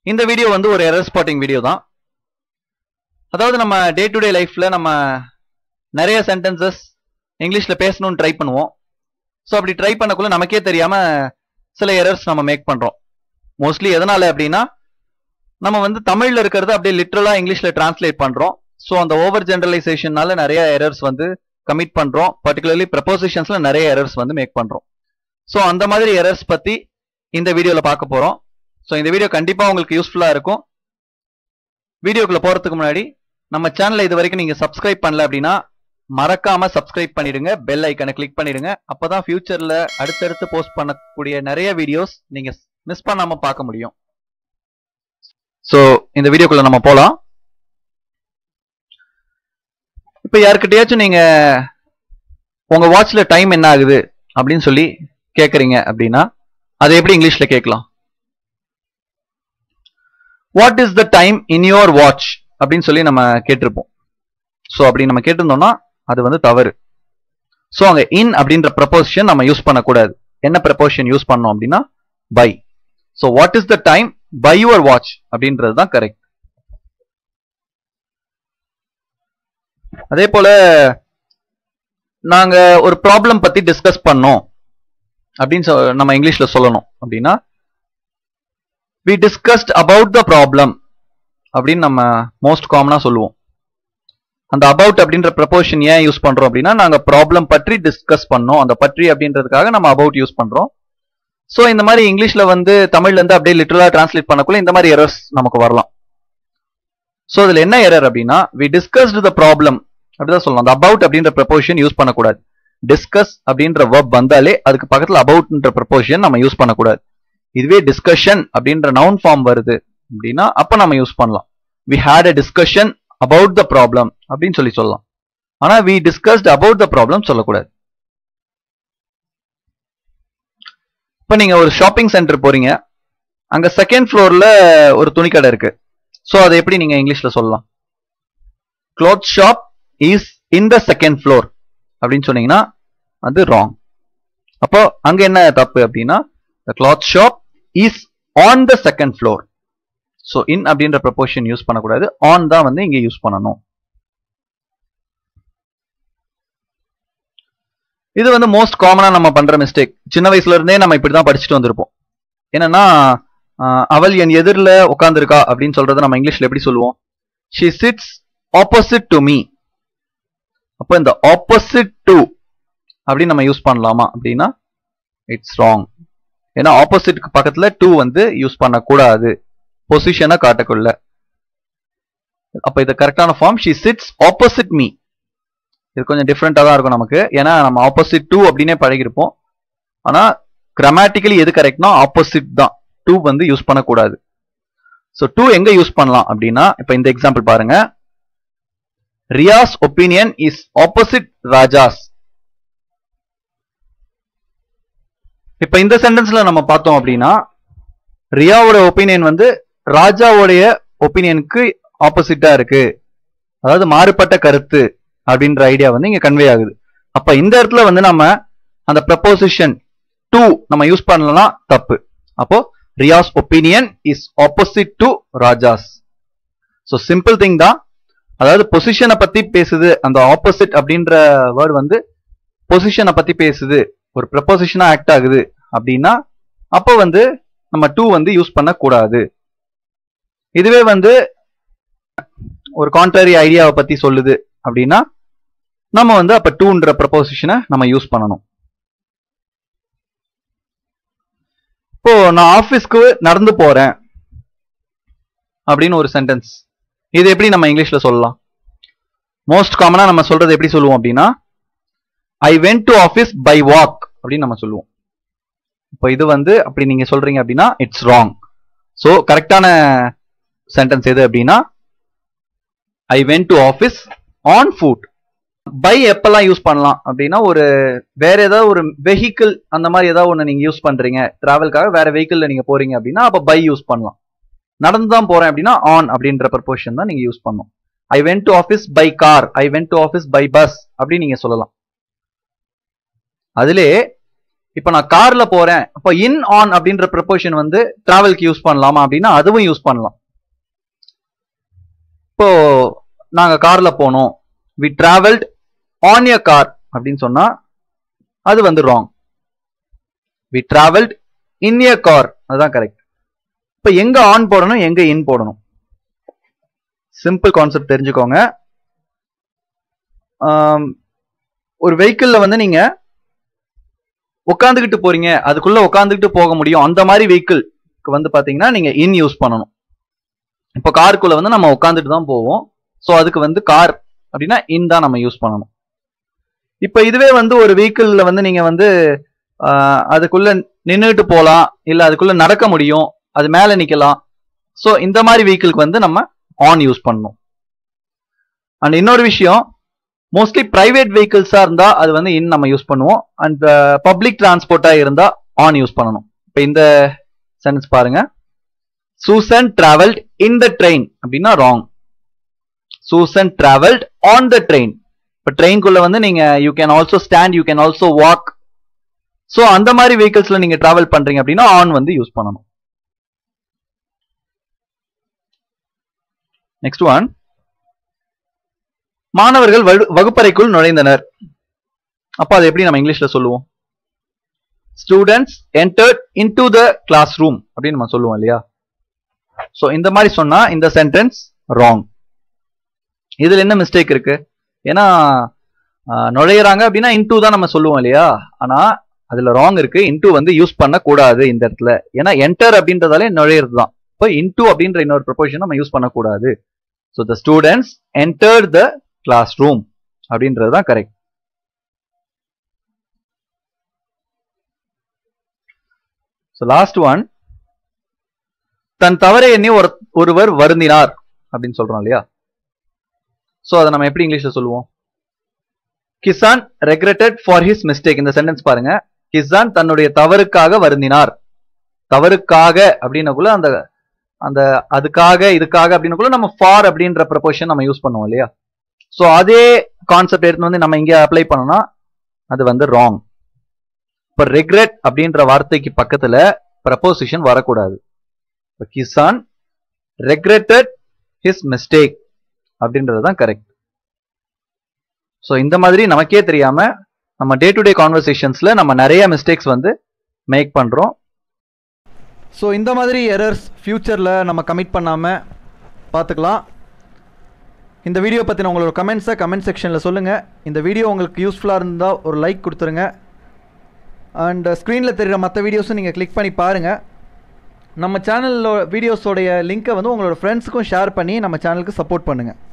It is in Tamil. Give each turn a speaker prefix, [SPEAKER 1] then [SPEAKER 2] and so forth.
[SPEAKER 1] இந்த வீடியோ வந்து ஒரு எரர் ஸ்பாட்டிங் வீடியோ தான் அதாவது நம்ம டே டு டே லைஃப்ல நம்ம நிறைய சென்டென்சஸ் இங்கிலீஷ்ல பேசணும்னு ட்ரை பண்ணுவோம் ஸோ அப்படி ட்ரை பண்ணக்குள்ள நமக்கே தெரியாம சில எரர்ஸ் நம்ம மேக் பண்றோம் மோஸ்ட்லி எதனால அப்படின்னா நம்ம வந்து தமிழ்ல இருக்கிறத அப்படியே லிட்ரலா இங்கிலீஷ்ல டிரான்ஸ்லேட் பண்றோம் ஸோ அந்த ஓவர் ஜெனரலைசேஷன்னால நிறைய எரர்ஸ் வந்து கமிட் பண்றோம் பர்டிகுலர்லி ப்ரப்போசிஷன்ஸ்ல நிறைய எரர்ஸ் வந்து மேக் பண்றோம் ஸோ அந்த மாதிரி எரர்ஸ் பத்தி இந்த வீடியோல பார்க்க போறோம் ஸோ இந்த வீடியோ கண்டிப்பா உங்களுக்கு யூஸ்ஃபுல்லா இருக்கும் வீடியோக்குள்ள போறதுக்கு முன்னாடி நம்ம சேனலை இது வரைக்கும் நீங்க சப்ஸ்கிரைப் பண்ணல அப்படின்னா மறக்காம சப்ஸ்கிரைப் பண்ணிடுங்க பெல் ஐக்கனை கிளிக் பண்ணிடுங்க அப்பதான் ஃபியூச்சர்ல அடுத்தடுத்து போஸ்ட் பண்ணக்கூடிய நிறைய வீடியோஸ் நீங்க மிஸ் பண்ணாம பார்க்க முடியும் ஸோ இந்த வீடியோக்குள்ள நம்ம போலாம் இப்போ யாருக்கிட்டயாச்சும் நீங்க உங்க வாட்ச்ல டைம் என்ன ஆகுது அப்படின்னு சொல்லி கேக்குறீங்க அப்படின்னா அதை எப்படி இங்கிலீஷ்ல கேட்கலாம் what is the time in your watch அப்படின்னு சொல்லி நம்ம கேட்டிருப்போம் ஸோ அப்படி நம்ம கேட்டிருந்தோம்னா அது வந்து தவறு ஸோ அங்க இன் அப்படின்ற ப்ரப்போசிஷன் நம்ம யூஸ் பண்ணக்கூடாது என்ன ப்ரப்போசிஷன் யூஸ் பண்ணோம் அப்படின்னா by so what is the time by your watch அப்படின்றது தான் கரெக்ட் அதே போல நாங்க ஒரு ப்ராப்ளம் பத்தி டிஸ்கஸ் பண்ணோம் அப்படின்னு சொ- நம்ம இங்கிலீஷ்ல சொல்லணும் அப்படின்னா we discussed about the problem அப்படின்னு நம்ம மோஸ்ட் காமனா சொல்லுவோம் அந்த அபவுட் அப்படின்ற ப்ரப்போஷன் ஏன் யூஸ் பண்றோம் அப்படின்னா நாங்க ப்ராப்ளம் பற்றி டிஸ்கஸ் பண்ணோம் அந்த பற்றி அப்படின்றதுக்காக நம்ம அபவுட் யூஸ் பண்றோம் ஸோ இந்த மாதிரி இங்கிலீஷ்ல வந்து தமிழ்ல இருந்து அப்படியே லிட்டரலா டிரான்ஸ்லேட் பண்ணக்குள்ள இந்த மாதிரி எரர்ஸ் நமக்கு வரலாம் ஸோ இதுல என்ன எரர் அப்படின்னா வி டிஸ்கஸ்டு த ப்ராப்ளம் அப்படிதான் சொல்லலாம் அந்த அபவுட் அப்படின்ற ப்ரப்போஷன் யூஸ் பண்ணக்கூடாது டிஸ்கஸ் அப்படின்ற verb வந்தாலே அதுக்கு பக்கத்துல அபவுட்ன்ற ப்ரப்போஷன் நம்ம யூஸ் பண்ணக்கூடாது இதுவே டிஸ்கஷன் அப்படின்ற நவுன் ஃபார்ம் வருது அப்படின்னா அப்ப நம்ம யூஸ் பண்ணலாம் we had a discussion about the problem அப்படின்னு சொல்லி சொல்லலாம் ஆனா we discussed about the problem சொல்லக்கூடாது இப்ப நீங்க ஒரு ஷாப்பிங் சென்டர் போறீங்க அங்க செகண்ட் ஃப்ளோர்ல ஒரு துணிக்கடை இருக்கு சோ அதை எப்படி நீங்க இங்கிலீஷ்ல சொல்லலாம் cloth shop is in the second floor அப்படின்னு சொன்னீங்கன்னா அது ராங் அப்போ அங்க என்ன தப்பு அப்படின்னா the cloth shop is on the second floor so in அப்படின்ற ப்ரப்போஷன் யூஸ் பண்ணக்கூடாது ஆன் தான் வந்து இங்க யூஸ் பண்ணணும் இது வந்து மோஸ்ட் காமனா நம்ம பண்ற மிஸ்டேக் சின்ன வயசுல இருந்தே நம்ம இப்படி தான் படிச்சுட்டு வந்திருப்போம் என்னன்னா ஆஹ், அவள் என் எதிரில் உட்காந்துருக்கா அப்படின்னு சொல்றதை நம்ம இங்கிலீஷ்ல எப்படி சொல்லுவோம் she sits opposite to me அப்போ இந்த ஆப்போசிட் டு அப்படின்னு நம்ம யூஸ் பண்ணலாமா அப்படின்னா இட்ஸ் ராங் ஏன்னா ஆப்போசிட்க்கு பக்கத்துல டு வந்து யூஸ் பண்ணக்கூடாது பொசிஷனை காட்டக்குள்ள அப்ப இது கரெக்டான form she sits opposite me இது கொஞ்சம் டிஃப்ரெண்டா தான் இருக்கும் நமக்கு ஏன்னா நம்ம ஆப்போசிட் டு அப்படின்னே பழகிருப்போம் ஆனா கிராமட்டிக்கலி எது கரெக்ட்னா ஆப்போசிட் தான் டு வந்து யூஸ் பண்ணக்கூடாது ஸோ டு எங்க யூஸ் பண்ணலாம் அப்படின்னா இப்ப இந்த எக்ஸாம்பிள் பாருங்க Riaz's opinion is opposite Raja's இப்ப இந்த சென்டென்ஸ்ல நம்ம பார்த்தோம் அப்படின்னா ரியாவோட ஒப்பீனியன் வந்து ராஜாவுடைய ஒப்பீனியனுக்கு ஆப்போசிட்டா இருக்கு அதாவது மாறுபட்ட கருத்து அப்படின்ற ஐடியா வந்து இங்க கன்வே ஆகுது அப்ப இந்த இடத்துல வந்து நம்ம அந்த ப்ரப்போசிஷன் டு நம்ம யூஸ் பண்ணலாம் தப்பு அப்போ Riaz's opinion is opposite to Raja's so simple thing தான் அதாவது பொசிஷனை பத்தி பேசுது அந்த ஆப்போசிட் அப்படின்ற வேர்ட் வந்து பொசிஷனை பத்தி பேசுது ஒரு ப்ரப்போசிஷனா ஆக்ட் ஆகுது அப்படின்னா அப்போ வந்து நம்ம டூ வந்து யூஸ் பண்ணக்கூடாது இதுவே வந்து ஒரு கான்ட்ரரி ஐடியாவை பத்தி சொல்லுது அப்படின்னா நம்ம வந்து அப்ப டூன்ற ப்ரப்போசிஷனை நம்ம யூஸ் பண்ணணும் இப்போ நான் ஆபீஸ்க்கு நடந்து போறேன் அப்படின்னு ஒரு சென்டென்ஸ் இது எப்படி நம்ம இங்கிலீஷ்ல சொல்லலாம் மோஸ்ட் காமனா நம்ம சொல்றது எப்படி சொல்லுவோம் அப்படின்னா I went to office by walk அப்படின்னு நம்ம சொல்லுவோம் இப்போ இது வந்து அப்படி நீங்க சொல்றீங்க அப்படின்னா இட்ஸ் ராங் ஸோ கரெக்டான சென்டென்ஸ் எது அப்படின்னா I went to office on foot by எப்பெல்லாம் யூஸ் பண்ணலாம் அப்படின்னா ஒரு வேற ஏதாவது ஒரு வெஹிக்கிள் அந்த மாதிரி ஏதாவது ஒன்று நீங்க யூஸ் பண்றீங்க டிராவல்காக வேற வெஹிக்கிள்ல நீங்க போறீங்க அப்படின்னா அப்போ பை யூஸ் பண்ணலாம் நடந்து தான் போறேன் அப்படின்னா ஆன் அப்படின்ற ப்ரப்போஷன் தான் நீங்க யூஸ் பண்ணணும் I went to office by car I went to office by bus அப்படின்னு நீங்க சொல்லலாம் அதிலே இப்போ நான் கார்ல போறேன் இப்போ இன் ஆன் அப்படின்ற ப்ரப்போஷன் வந்து டிராவல்க்கு யூஸ் பண்ணலாமா அப்படின்னா அதுவும் யூஸ் பண்ணலாம் இப்போ நாங்க கார்ல போனோம் we travelled on a car அப்படின்னு சொன்னா அது வந்து wrong we travelled in a car அதுதான் கரெக்ட் இப்போ எங்க ஆன் போடணும் எங்க இன் போடணும் சிம்பிள் கான்செப்ட் தெரிஞ்சுக்கோங்க ஆம், ஒரு வெஹிக்கிள்ல வந்து நீங்க உட்காந்துக்கிட்டு போறீங்க அதுக்குள்ள உட்காந்துக்கிட்டு போக முடியும் அந்த மாதிரி வெஹிக்கிள்க்கு வந்து பாத்தீங்கன்னா நீங்க இன் யூஸ் பண்ணணும் இப்போ காருக்குள்ள வந்து நம்ம உட்காந்துட்டு தான் போவோம் ஸோ அதுக்கு வந்து கார் அப்படின்னா இன் தான் நம்ம யூஸ் பண்ணணும் இப்போ இதுவே வந்து ஒரு வெஹிக்கிள்ல வந்து நீங்க வந்து ஆஹ், அதுக்குள்ள நின்றுட்டு போகலாம் இல்ல அதுக்குள்ள நடக்க முடியும் அது மேல நிக்கலாம் ஸோ இந்த மாதிரி வெஹிக்கிள்க்கு வந்து நம்ம ஆன் யூஸ் பண்ணணும் அண்ட் இன்னொரு விஷயம் மோஸ்ட்லி பிரைவேட் வெஹிக்கிள்ஸா இருந்தா அது வந்து இன் நம்ம யூஸ் பண்ணுவோம் அண்ட் பப்ளிக் டிரான்ஸ்போர்ட்டா இருந்தா ஆன் யூஸ் பண்ணணும் இப்போ இந்த சென்டென்ஸ் பாருங்க Susan travelled in the train அப்படின்னா wrong Susan travelled on the train இப்போ ட்ரெயின்குள்ள வந்து நீங்க you can also stand you can also walk so அந்த மாதிரி வெஹிக்கிள்ஸ்ல நீங்க டிராவல் பண்றீங்க அப்படின்னா ஆன் வந்து யூஸ் பண்ணணும் நெக்ஸ்ட் ஒன் மாணவர்கள் வகு- வகுப்பறைக்குள் நுழைந்தனர் அப்ப அதை எப்படி நம்ம இங்கிலீஷ்ல சொல்லுவோம் students entered into the classroom அப்படின்னு நம்ம சொல்லுவோம் இல்லையா சோ இந்த மாதிரி சொன்னா இந்த சென்டென்ஸ் ராங் இதுல என்ன மிஸ்டேக் இருக்கு ஏன்னா ஆஹ், நுழையிறாங்க அப்படின்னா இன்டூ தான் நம்ம சொல்லுவோம் இல்லையா ஆனா அதுல ராங் இருக்கு இன்டூ வந்து யூஸ் பண்ண கூடாது இந்த இடத்துல ஏன்னா என்டர் அப்படின்றதாலே நுழையிறது தான் இப்போ இன்டூ அப்படின்ற இன்னொரு ப்ரொபோஷன் நம்ம யூஸ் பண்ணக்கூடாது so the students enter the classroom அப்படின்றது தான் கரெக்ட் ஸோ லாஸ்ட் ஒன் தன் தவறை எண்ணி ஒரு ஒருவர் வருந்தினார் அப்படின்னு சொல்றோம் இல்லையா ஸோ அதை நம்ம எப்படி இங்கிலீஷ்ல சொல்லுவோம் Kisan regretted for his mistake இந்த சென்டென்ஸ் பாருங்க கிசான் தன்னுடைய தவறுக்காக வருந்தினார் தவறுக்காக அப்படின்னக்குள்ள அந்த அந்த அதுக்காக இதுக்காக அப்படின்னக்குள்ள நம்ம ஃபார் அப்படின்ற ப்ரப்போஷன் நம்ம யூஸ் பண்ணுவோம் இல்லையா ஸோ அதே கான்செப்ட் எடுத்து வந்து நம்ம இங்க அப்ளை பண்ணோம்னா அது வந்து ராங் இப்போ ரெக்ரெட் அப்படின்ற வார்த்தைக்கு பக்கத்துல ப்ரப்போசிஷன் வரக்கூடாது இப்போ கிசான் ரெக்ரெட்டட் ஹிஸ் மிஸ்டேக் அப்படின்றது தான் கரெக்ட் ஸோ இந்த மாதிரி நமக்கே தெரியாம நம்ம டே டு டே கான்வர்சேஷன்ஸ்ல நம்ம நிறைய மிஸ்டேக்ஸ் வந்து மேக் பண்றோம்
[SPEAKER 2] ஸோ இந்த மாதிரி எரர்ஸ் ஃப்யூச்சரில் நம்ம கமிட் பண்ணாமல் பார்த்துக்கலாம் இந்த வீடியோ பற்றின உங்களோட கமெண்ட்ஸை கமெண்ட் செக்ஷனில் சொல்லுங்கள் இந்த வீடியோ உங்களுக்கு யூஸ்ஃபுல்லாக இருந்தால் ஒரு லைக் கொடுத்துருங்க அண்ட் ஸ்க்ரீனில் தெரிகிற மற்ற வீடியோஸும் நீங்கள் கிளிக் பண்ணி பாருங்கள் நம்ம சேனலில் வீடியோஸோடைய லிங்க்கை வந்து உங்களோட ஃப்ரெண்ட்ஸுக்கும் ஷேர் பண்ணி நம்ம சேனலுக்கு சப்போர்ட் பண்ணுங்கள்